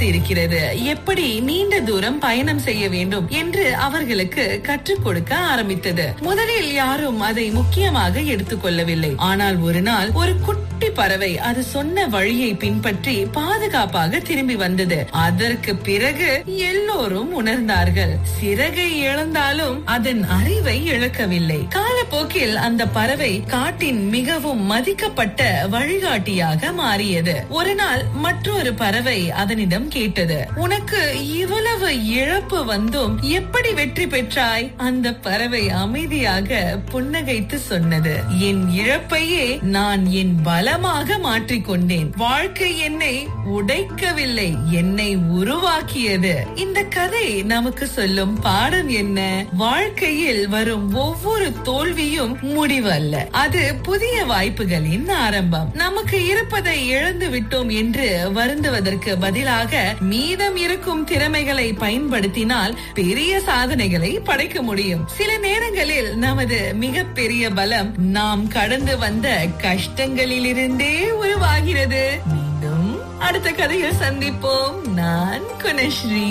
காத்து இருக்கிறது எப்படி நீண்ட தூரம் பயணம் செய்ய வேண்டும் என்று அவர்களுக்கு கற்றுக் கொடுக்க ஆரம்பித்தது முதலில் யாரும் அதை முக்கியமாக எடுத்துக்கொள்ளவில்லை ஆனால் ஒரு நாள் ஒரு குட்டி பறவை அது சொன்ன வழியை பின்பற்றி பாதுகாப்பாக திரும்பி வந்தது அதற்கு பிறகு எல்லோரும் உணர்ந்தார்கள் சிறகை இழந்தாலும் அதன் அறிவை இழக்கவில்லை காலப்போக்கில் அந்த பறவை காட்டின் மிகவும் மதிக்கப்பட்ட வழிகாட்டியாக மாறியது ஒரு நாள் மற்றொரு பறவை அதனிடம் கேட்டது உனக்கு இவ்வளவு இழப்பு வந்தும் எப்படி வெற்றி பெற்றாய் அந்த பறவை அமைதியாக புன்னகைத்து சொன்னது என் இழப்பையே நான் என் பலமாக மாற்றிக்கொண்டேன் வாழ்க்கை என்னை உடைக்கவில்லை என்னை உருவாக்கியது இந்த கதை நமக்கு சொல்லும் பாடம் என்ன வாழ்க்கையில் வரும் ஒவ்வொரு தோல்வியும் முடிவு அல்ல அது புதிய வாய்ப்புகளின் ஆரம்பம் நமக்கு இருப்பதை இழந்து விட்டோம் என்று வருந்துவதற்கு பதிலாக மீதம் இருக்கும் திறமைகளை பயன்படுத்தினால் பெரிய சாதனைகளை படைக்க முடியும் சில நேரங்களில் நமது மிகப்பெரிய பலம் நாம் கடந்து வந்த கஷ்டங்களிலிருந்தே உருவாகிறது மீண்டும் அடுத்த கதையில் சந்திப்போம் நான் குணஸ்ரீ